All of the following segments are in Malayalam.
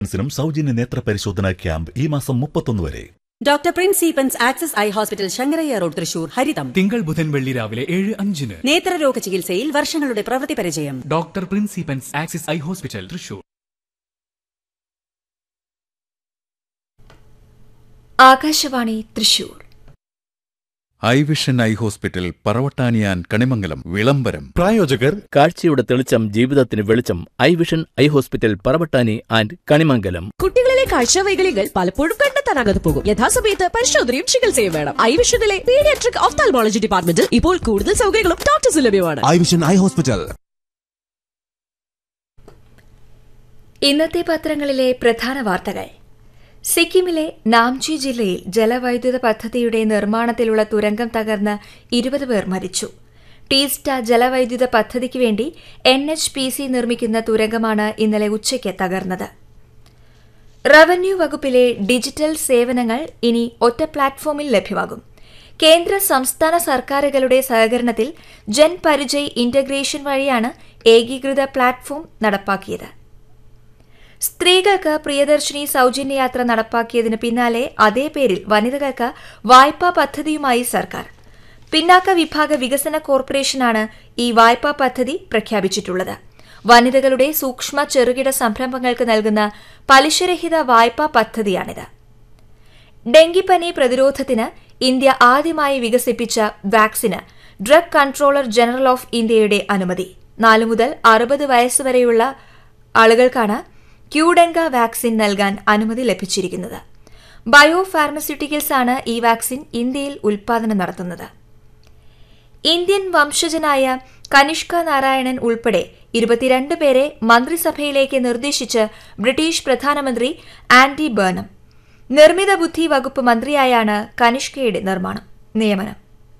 നും സൗജന്യ നേത്ര പരിശോധന ക്യാമ്പ് ഈ മാസം മുപ്പത്തൊന്ന് വരെ ഡോക്ടർ പ്രിൻസ് സീപ്പൻസ് Axis eye hospital Shankaraiah road Thrissur ഹരിതം തിങ്കൾ ബുധൻ വെള്ളി രാവിലെ ഏഴ് അഞ്ചിന് നേത്രരോഗ ചികിത്സയിൽ വർഷങ്ങളുടെ പ്രവൃത്തി പരിചയം ഡോക്ടർ പ്രിൻസിപ്പൻസ് Axis eye hospital Thrissur Akashvani Thrissur eye vision eye hospital പറവട്ടാനിയാൻ കണിമംഗലം വിളംബരം പ്രായോജകർ കാഴ്ചയുടെ തെളിച്ചം ജീവിതത്തിന് വെളിച്ചം eye vision eye hospital Paravattani and Kanimangalam കുട്ടികളിലെ കാഴ്ചവൈകല്യങ്ങൾ പലപ്പോഴും കണ്ടെത്താനാകാതെ പോകും യഥാസമയത്ത് പരിശോധനയും ചികിത്സയും വേണം ഐ വിഷനിലെ പീഡിയാട്രിക് ഓഫ്താൽമോളജി ഡിപ്പാർട്ട്മെന്റിൽ ഇപ്പോൾ കൂടുതൽ സൗകര്യങ്ങളും ഡോക്ടേഴ്സ് ലഭ്യമാണ് ഐ വിഷൻ ഐ ഹോസ്പിറ്റൽ ഇന്നത്തെ പത്രങ്ങളിലെ പ്രധാന വാർത്തകൾ സിക്കിമിലെ നാംചി ജില്ലയിൽ ജലവൈദ്യുത പദ്ധതിയുടെ നിർമ്മാണത്തിലുള്ള തുരങ്കം തകർന്ന് ഇരുപത് പേർ മരിച്ചു ടീസ്റ്റ ജലവൈദ്യുത പദ്ധതിക്ക് വേണ്ടി എൻ എച്ച് പി സി നിർമ്മിക്കുന്ന തുരങ്കമാണ് ഇന്നലെ ഉച്ചയ്ക്ക് തകർന്നത് റവന്യൂ വകുപ്പിലെ ഡിജിറ്റൽ സേവനങ്ങൾ ഇനി ഒറ്റ പ്ലാറ്റ്ഫോമിൽ ലഭ്യമാകും കേന്ദ്ര സംസ്ഥാന സർക്കാരുകളുടെ സഹകരണത്തിൽ ജൻ പരിചയ് ഇന്റഗ്രേഷൻ വഴിയാണ് ഏകീകൃത പ്ലാറ്റ്ഫോം നടപ്പാക്കിയത് സ്ത്രീകൾക്ക് പ്രിയദർശിനി സൗജന്യ യാത്ര നടപ്പാക്കിയതിന് പിന്നാലെ അതേ പേരിൽ വനിതകൾക്ക് വായ്പാ പദ്ധതിയുമായി സർക്കാർ പിന്നാക്ക വിഭാഗ വികസന കോർപ്പറേഷനാണ് ഈ വായ്പാ പദ്ധതി പ്രഖ്യാപിച്ചിട്ടുള്ളത് വനിതകളുടെ സൂക്ഷ്മ ചെറുകിട സംരംഭങ്ങൾക്ക് നൽകുന്ന പലിശരഹിത വായ്പാ പദ്ധതിയാണിത് ഡെങ്കിപ്പനി പ്രതിരോധത്തിന് ഇന്ത്യ ആദ്യമായി വികസിപ്പിച്ച വാക്സിന് ഡ്രഗ് കൺട്രോളർ ജനറൽ ഓഫ് ഇന്ത്യയുടെ അനുമതി നാലു മുതൽ അറുപത് വയസ്സുവരെയുള്ള ആളുകൾക്കാണ് ക്യൂഡെങ്ക വാക്സിൻ നൽകാൻ അനുമതി ലഭിച്ചിരിക്കുന്നത് ബയോ ഫാർമസ്യൂട്ടിക്കൽസ് ആണ് ഈ വാക്സിൻ ഇന്ത്യയിൽ ഉൽപാദനം നടത്തുന്നത് ഇന്ത്യൻ വംശജനായ കനിഷ്ക നാരായണൻ ഉൾപ്പെടെ ഇരുപത്തിരണ്ട് പേരെ മന്ത്രിസഭയിലേക്ക് നിർദ്ദേശിച്ച് ബ്രിട്ടീഷ് പ്രധാനമന്ത്രി ആൻഡി ബേർണം നിർമ്മിത ബുദ്ധി വകുപ്പ് മന്ത്രിയായാണ് കനിഷ്കയുടെ നിർമ്മാണം നിയമനം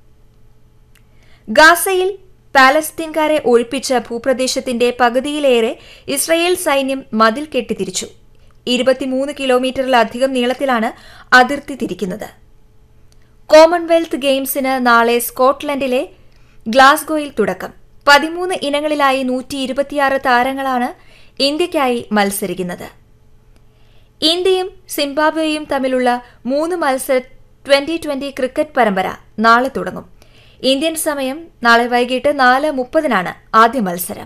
ഗാസയിൽ പാലസ്തീൻകാരെ ഒഴിപ്പിച്ച ഭൂപ്രദേശത്തിന്റെ പകുതിയിലേറെ ഇസ്രയേൽ സൈന്യം മതിൽ കെട്ടിത്തിരിച്ചു ഇരുപത്തിമൂന്ന് കിലോമീറ്ററിലധികം നീളത്തിലാണ് അതിർത്തി തിരിക്കുന്നത് കോമൺവെൽത്ത് ഗെയിംസിന് നാളെ സ്കോട്ട്ലൻഡിലെ ഗ്ലാസ്ഗോയിൽ തുടക്കം പതിമൂന്ന് ഇനങ്ങളിലായി നൂറ്റി ഇരുപത്തിയാറ് താരങ്ങളാണ് ഇന്ത്യയ്ക്കായി മത്സരിക്കുന്നത് ഇന്ത്യയും സിംബാബ്വേയും തമ്മിലുള്ള മൂന്ന് മത്സര ട്വന്റി ട്വന്റി ക്രിക്കറ്റ് പരമ്പര നാളെ തുടങ്ങും ഇന്ത്യൻ സമയം നാളെ വൈകിട്ട് നാല് മുപ്പതിനാണ് ആദ്യ മത്സരം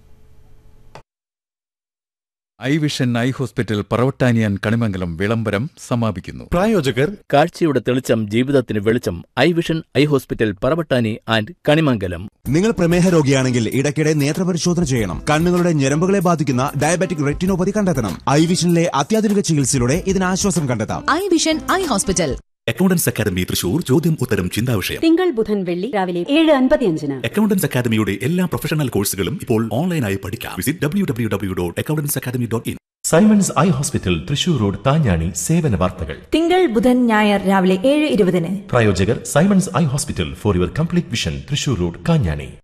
ഐ വിഷൻ ഐ ഹോസ്പിറ്റൽ പറവട്ടാനിയാൻ കണിമംഗലം വിളംബരം സമാപിക്കുന്നു പ്രായോജകർ കാഴ്ചയുടെ തെളിച്ചം ജീവിതത്തിന് വെളിച്ചം eye vision eye hospital Paravattani and Kanimangalam നിങ്ങൾ പ്രമേഹ രോഗിയാണെങ്കിൽ ഇടയ്ക്കിടെ നേത്രപരിശോധന ചെയ്യണം കണ്ണുകളുടെ ഞരമ്പുകളെ ബാധിക്കുന്ന ഡയബറ്റിക് റെറ്റിനോപ്പതി കണ്ടെത്തണം ഐ വിഷനിലെ അത്യാധുനിക ചികിത്സയിലൂടെ ഇതിന് ആശ്വാസം കണ്ടെത്താം eye vision eye hospital accountants academy Thrissur ചോദ്യം ഉത്തരം ചിന്താവിഷയം തിങ്കൾ ബുധൻ വെള്ളി രാവിലെ ഏഴ് അൻപത്തിയഞ്ചിന് അക്കൗണ്ടൻസ് അക്കാദമിയുടെ എല്ലാ പ്രൊഫഷണൽ കോഴ്സുകളും ഇപ്പോൾ ഓൺലൈനായി പഠിക്കാം visit W W W dot accountants academy dot in Simon's eye hospital Thrissur road Thanjani സേവന വാർത്തകൾ തിങ്കൾ ബുധൻ ഞായർ രാവിലെ ഏഴ് ഇരുപതിന് പ്രായോജകർ Simon's eye hospital for your complete vision Thrissur road Kanjani